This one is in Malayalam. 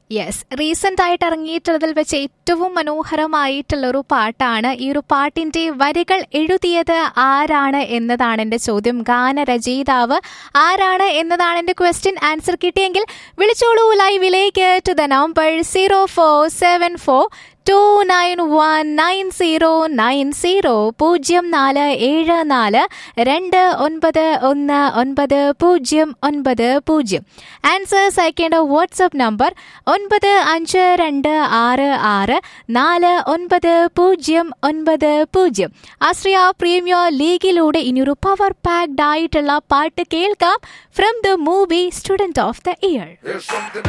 യെസ് റീസെന്റ് ആയിട്ട് ഇറങ്ങിയിട്ടുള്ളതിൽ വെച്ച് ഏറ്റവും മനോഹരമായിട്ടുള്ള ഒരു പാട്ടാണ് ഈ ഒരു പാട്ടിന്റെ വരികൾ എഴുതിയത് ആരാണ് എന്നതാണ് എന്റെ ചോദ്യം ഗാനരചയിതാവ് ആരാണ് എന്നതാണ് എന്റെ ക്വസ്റ്റ്യൻ ആൻസർ കിട്ടിയെങ്കിൽ വിളിച്ചോളൂ ലൈവിലേക്ക് to the number zero four seven four two nine one nine zero nine zero പൂജ്യം നാല് ഏഴ് നാല് രണ്ട് ഒൻപത് ഒന്ന് ഒൻപത് പൂജ്യം ഒൻപത് പൂജ്യം ആൻസേഴ്സ് അയക്കേണ്ട വാട്സപ്പ് നമ്പർ ഒൻപത് അഞ്ച് രണ്ട് ആറ് ആറ് നാല് ഒൻപത് പൂജ്യം ഒൻപത് പൂജ്യം ആശ്രയ പ്രീമിയർ ലീഗിലൂടെ ഇനിയൊരു പവർ പാക്ഡ് ആയിട്ടുള്ള പാട്ട് കേൾക്കാം from the movie Student of the Year There's something